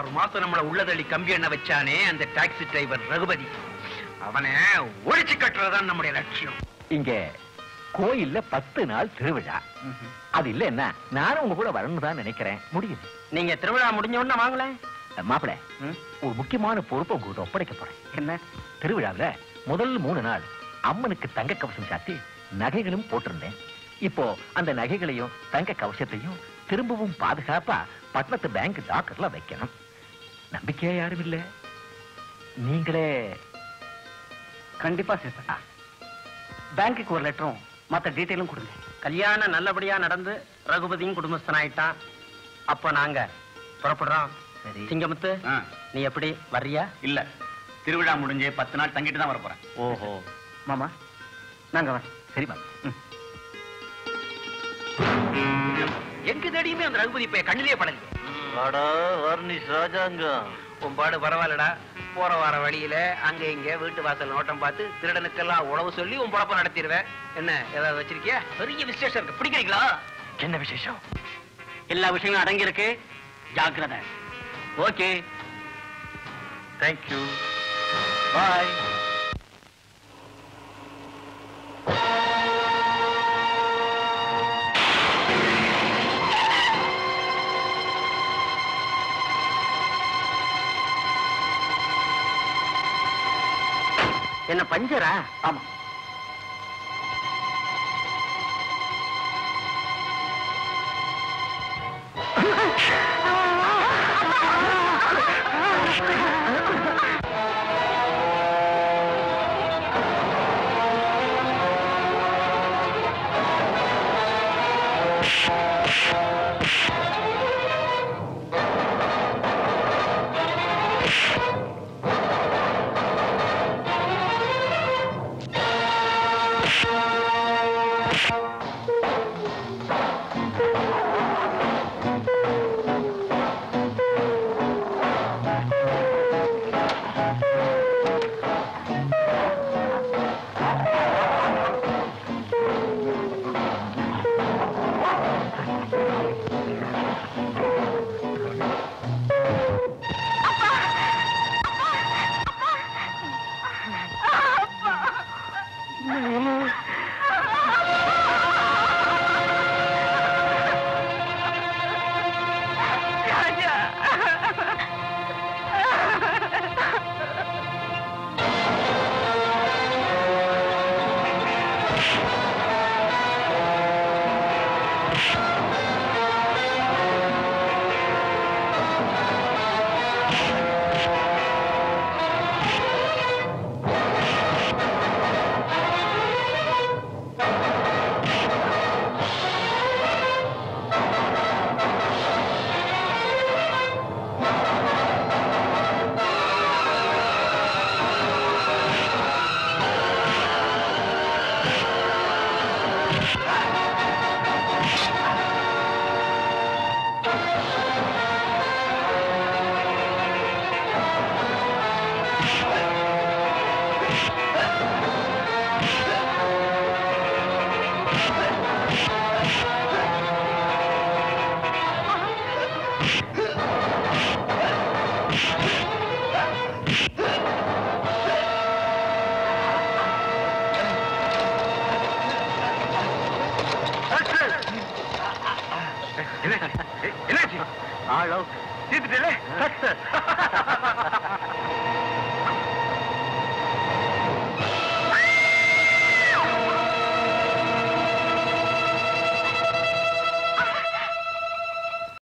ஆறு மாசம் நம்மள உள்ளதள்ளி கம்பி எண்ண வச்சானே அந்த டாக்ஸி டிரைவர் ரகுபதி அவனை ஒழிச்சு கட்டுறதுதான் நம்முடைய லட்சியம் இங்க கோயில்ல பத்து நாள் திருவிழா அது இல்லன்னா நானும் உங்க கூட வரணும்னு தான் நினைக்கிறேன் முடியுது நீங்க திருவிழா முடிஞ்ச உடனே வாங்களேன் மாப்பிள ம்? ஒரு முக்கியமான பொறுப்பை உங்களுக்கு ஒப்படைக்க போறேன் என்ன திருவிழாவுல முதல் மூணு நாள் அம்மனுக்கு தங்க கவசம் சாத்தி நகைகளும் போட்டிருந்தேன் இப்போ அந்த நகைகளையும் தங்க கவசத்தையும் திரும்பவும் பாதுகாப்பா பட்டணத்து பேங்க் லாக்கர்ல வைக்கணும் நம்பிக்கையா யாரும் இல்ல நீங்களே கண்டிப்பா சேர்த்தா பேங்க்குக்கு ஒரு லெட்டரும் மத்த டீட்டெயிலும் கொடுங்க கல்யாணம் நல்லபடியா நடந்து ரகுபதியும் குடும்பஸ்தனாயிட்டான் அப்போ நாங்க புறப்படுறோம் சரி சிங்கமுத்து நீ எப்படி வர்றியா இல்ல திருவிழா முடிஞ்சு பத்து நாள் தங்கிட்டு தான் வர போறேன் ஓஹோ மாமா நாங்க வரோம் சரி மாப்பிள எங்க தேடியுமே அந்த ரகுபதி இப்ப கண்ணிலே படலையே வாடா வர்ணிஷ் ராஜாங்கம் உன் பாடு பரவாயில்லடா போற வார வழியில அங்க இங்க வீட்டு வாசல் நோட்டம் பார்த்து திருடனுக்கெல்லாம் உழவு சொல்லி உன் பொழப்ப நடத்திடுவேன் என்ன ஏதாவது வச்சிருக்கியா பெரிய விசேஷம் இருக்கு பிடிக்கிறீங்களா என்ன விசேஷம் எல்லா விஷயங்களும் அடங்கி இருக்கு ஜாக்கிரதை ஓகே தேங்க்யூ பாய் என்ன பஞ்சரா ஆமா என்னாச்சு ஆள் தீர்த்துட்டே